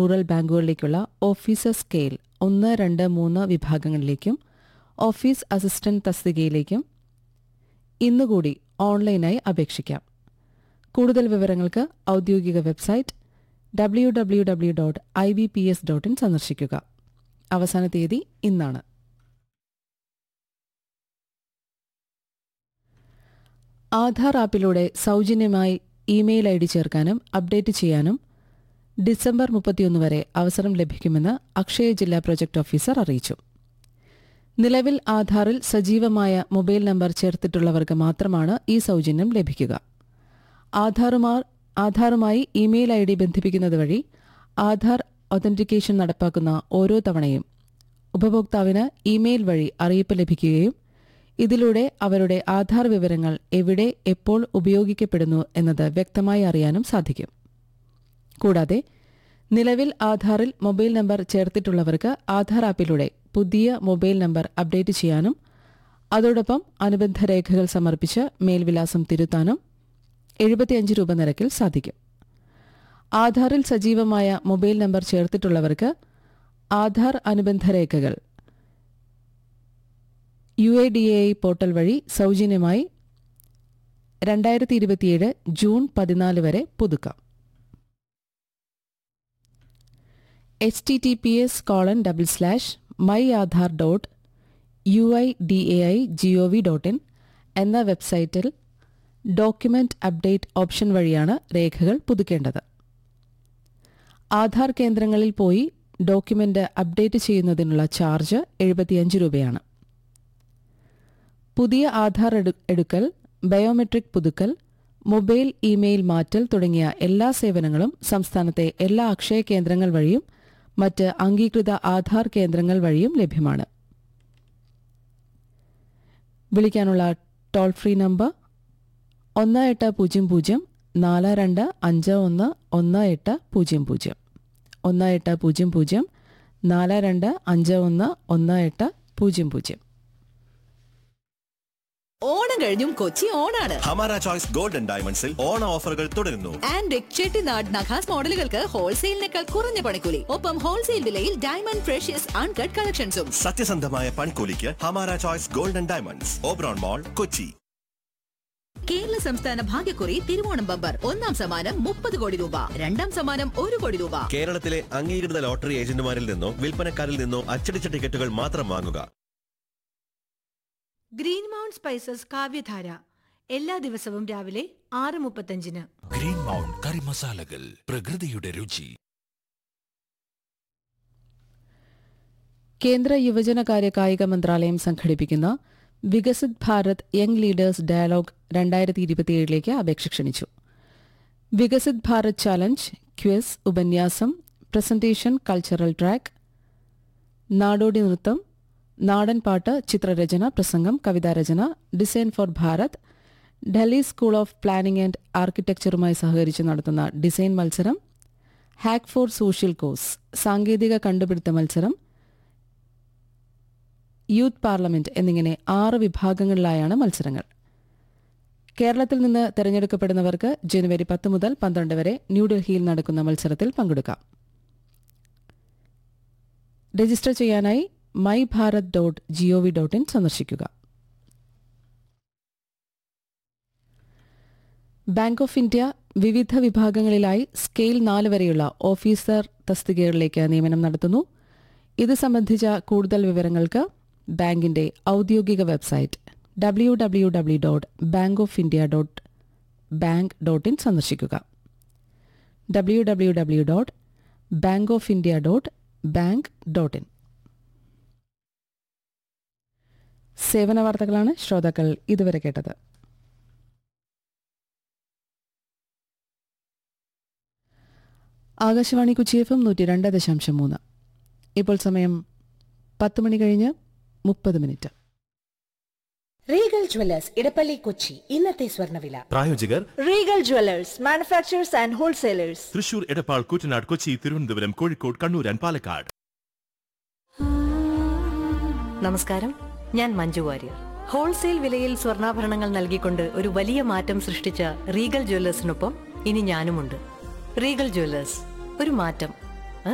rural ബാങ്കുകളിലേക്കുള്ള officer scale ഒന്ന് രണ്ട് മൂന്ന് വിഭാഗങ്ങളിലേക്കും ഓഫീസ് അസിസ്റ്റന്റ് തസ്തികയിലേക്കും ഇന്നുകൂടി ഓൺലൈനായി അപേക്ഷിക്കാം കൂടുതൽ വിവരങ്ങൾക്ക് ഔദ്യോഗിക website W W W dot I B P S dot in സന്ദർശിക്കുക അവസാന തീയതി ഇന്നാണ് ആധാർ ആപ്പിലൂടെ സൗജന്യമായി ഇമെയിൽ ഐ ഡി ചേർക്കാനും അപ്ഡേറ്റ് ചെയ്യാനും ഡിസംബർ മുപ്പത്തിയൊന്ന് വരെ അവസരം ലഭിക്കുമെന്ന് അക്ഷയ ജില്ലാ പ്രൊജക്ട് ഓഫീസർ അറിയിച്ചു നിലവിൽ ആധാറിൽ സജീവമായ മൊബൈൽ നമ്പർ ചേർത്തിട്ടുള്ളവർക്ക് മാത്രമാണ് ഈ സൗജന്യം ലഭിക്കുക ആധാറുമാർ ആധാറുമായി ഇമെയിൽ ഐ ഡി ബന്ധിപ്പിക്കുന്നത് വഴി ആധാർ ഒതന്റിക്കേഷൻ നടപ്പാക്കുന്ന ഓരോ തവണയും ഉപഭോക്താവിന് ഇമെയിൽ വഴി അറിയിപ്പ് ലഭിക്കുകയും ഇതിലൂടെ അവരുടെ ആധാർ വിവരങ്ങൾ എവിടെ എപ്പോൾ ഉപയോഗിക്കപ്പെടുന്നു എന്നത് വ്യക്തമായി അറിയാനും സാധിക്കും കൂടാതെ നിലവിൽ ആധാറിൽ മൊബൈൽ നമ്പർ ചേർത്തിട്ടുള്ളവർക്ക് ആധാർ ആപ്പിലൂടെ പുതിയ മൊബൈൽ നമ്പർ അപ്ഡേറ്റ് ചെയ്യാനും അതോടൊപ്പം അനുബന്ധ രേഖകൾ സമർപ്പിച്ച് മേൽവിലാസം തിരുത്താനും എഴുപത്തിയഞ്ച് രൂപ നിരക്കിൽ സാധിക്കും ആധാറിൽ സജീവമായ മൊബൈൽ നമ്പർ ചേർത്തിട്ടുള്ളവർക്ക് ആധാർ അനുബന്ധ രേഖകൾ U A D A portal വഴി സൗജന്യമായി രണ്ടായിരത്തി ഇരുപത്തിയേഴ് ജൂൺ പതിനാല് വരെ പുതുക്കാം H T T P S colon double slash my Aadhaar dot U I D A I G O V dot in എന്ന വെബ്സൈറ്റിൽ ഡോക്യുമെന്റ് അപ്ഡേറ്റ് ഓപ്ഷൻ വഴിയാണ് രേഖകൾ പുതുക്കേണ്ടത് ആധാർ കേന്ദ്രങ്ങളിൽ പോയി ഡോക്യുമെന്റ് അപ്ഡേറ്റ് ചെയ്യുന്നതിനുള്ള ചാർജ് എഴുപത്തിയഞ്ച് രൂപയാണ് പുതിയ ആധാർ എടു- എടുക്കൽ ബയോമെട്രിക് പുതുക്കൽ മൊബൈൽ ഇമെയിൽ മാറ്റൽ തുടങ്ങിയ എല്ലാ സേവനങ്ങളും സംസ്ഥാനത്തെ എല്ലാ അക്ഷയ കേന്ദ്രങ്ങൾ വഴിയും മറ്റ് അംഗീകൃത ആധാർ കേന്ദ്രങ്ങൾ വഴിയും ലഭ്യമാണ് വിളിക്കാനുള്ള ടോൾ ഫ്രീ നമ്പർ ഒന്ന് എട്ട് പൂജ്യം പൂജ്യം നാല് രണ്ട് അഞ്ച് ഒന്ന് ഒന്ന് എട്ട് പൂജ്യം പൂജ്യം ഒന്ന് എട്ട് പൂജ്യം പൂജ്യം നാല് രണ്ട് അഞ്ച് ഒന്ന് ഒന്ന് എട്ട് പൂജ്യം പൂജ്യം ഓണം കഴിഞ്ഞും കൊച്ചി ഓണാണ് ഹമാര ചോയ്സ് ഗോൾഡൻ ഡയമണ്ട്സിൽ ഓണ ഓഫറുകൾ തുടരുന്നു ആൻഡ് ചെട്ടിനാട് നഖാസ് മോഡലുകൾക്ക് ഹോൾസെയിലിനേക്കാൾ കുറഞ്ഞ പണിക്കൂലി ഒപ്പം ഹോൾസെയിൽ വിലയിൽ ഡയമണ്ട് ഫ്രഷ്യസ് അൺകട്ട് കളക്ഷൻസും സത്യസന്ധമായ പണിക്കൂലിക്ക് Hamara choice golden diamonds Oberon mall Kochi Kerala സംസ്ഥാന ഭാഗ്യക്കുറി തിരുവോണം ബമ്പർ ഒന്നാം സമ്മാനം മുപ്പത് കോടി രൂപ രണ്ടാം സമ്മാനം ഒരു കോടി രൂപ കേരളത്തിലെ അംഗീകൃത ലോട്ടറി ഏജന്റുമാരിൽ നിന്നോ വിൽപ്പനക്കാരിൽ നിന്നോ അച്ചടിച്ച ടിക്കറ്റുകൾ മാത്രം വാങ്ങുക ഗ്രീൻ മൗണ്ട് സ്പൈസസ് കാവ്യധാര എല്ലാ ദിവസവും രാവിലെ ആറ് മുപ്പത്തഞ്ചിന് ഗ്രീൻ മൗണ്ട് കറി മസാലകൾ പ്രകൃതിയുടെ രുചി കേന്ദ്ര യുവജനകാര്യ കായിക മന്ത്രാലയം സംഘടിപ്പിക്കുന്ന Viksit Bharat young leaders dialogue രണ്ടായിരത്തി ഇരുപത്തിയേഴിലേക്ക് അപേക്ഷ ക്ഷണിച്ചു വികസിത് ഭാരത് ചാലഞ്ച് ക്വിസ് ഉപന്യാസം പ്രസന്റേഷൻ കൾച്ചറൽ ട്രാക്ക് നാടോടി നൃത്തം നാടൻ പാട്ട് ചിത്രരചന പ്രസംഗം കവിതാരചന design for Bharat Delhi school of planning and ആർക്കിടെക്ചറുമായി സഹകരിച്ച് നടത്തുന്ന ഡിസൈൻ മത്സരം ഹാക്ക് ഫോർ സോഷ്യൽ കോഴ്സ് സാങ്കേതിക കണ്ടുപിടുത്ത മത്സരം യൂത്ത് പാർലമെന്റ് എന്നിങ്ങനെ ആറ് വിഭാഗങ്ങളിലായാണ് മത്സരങ്ങൾ കേരളത്തിൽ നിന്ന് തെരഞ്ഞെടുക്കപ്പെടുന്നവർക്ക് ജനുവരി പത്ത് മുതൽ പന്ത്രണ്ട് വരെ ന്യൂഡൽഹിയിൽ നടക്കുന്ന മത്സരത്തിൽ പങ്കെടുക്കാം രജിസ്റ്റർ ചെയ്യാനായി my Bharat dot G O V dot in സന്ദർശിക്കുക ബാങ്ക് ഓഫ് ഇന്ത്യ വിവിധ വിഭാഗങ്ങളിലായി സ്കെയിൽ നാല് വരെയുള്ള ഓഫീസർ തസ്തികകളിലേക്ക് നിയമനം നടത്തുന്നു ഇത് സംബന്ധിച്ച കൂടുതൽ വിവരങ്ങൾക്ക് ബാങ്കിന്റെ ഔദ്യോഗിക website W W W dot bank of India dot bank dot in സന്ദർശിക്കുക W W W dot bank of India dot bank dot in സേവന വാർത്തകളാണ് ശ്രോതാക്കൾ ഇതുവരെ കേട്ടത് ആകാശവാണി കൊച്ചി എഫ് എം നൂറ്റി രണ്ട് ദശാംശം മൂന്ന് ഇപ്പോൾ സമയം പത്ത് മണി കഴിഞ്ഞ് മുപ്പത് minute Regal jewellers Edappally Kochi ഇന്നത്തെ സ്വർണ്ണവില പ്രായോജകർ Regal jewellers manufacturers and wholesalers Thrissur Edappal Koottanad Kochi Thiruvananthapuram Kozhikode Kannur and Palakkad നമസ്കാരം ഞാൻ മഞ്ജു വാര്യർ ഹോൾസെയിൽ വിലയിൽ സ്വർണ്ണാഭരണങ്ങൾ നൽകിക്കൊണ്ട് ഒരു വലിയ മാറ്റം സൃഷ്ടിച്ച റീഗൽ ജ്വല്ലേഴ്സിനൊപ്പം ഇനി ഞാനുമുണ്ട് റീഗൽ ജ്വല്ലേഴ്സ് ഒരു മാറ്റം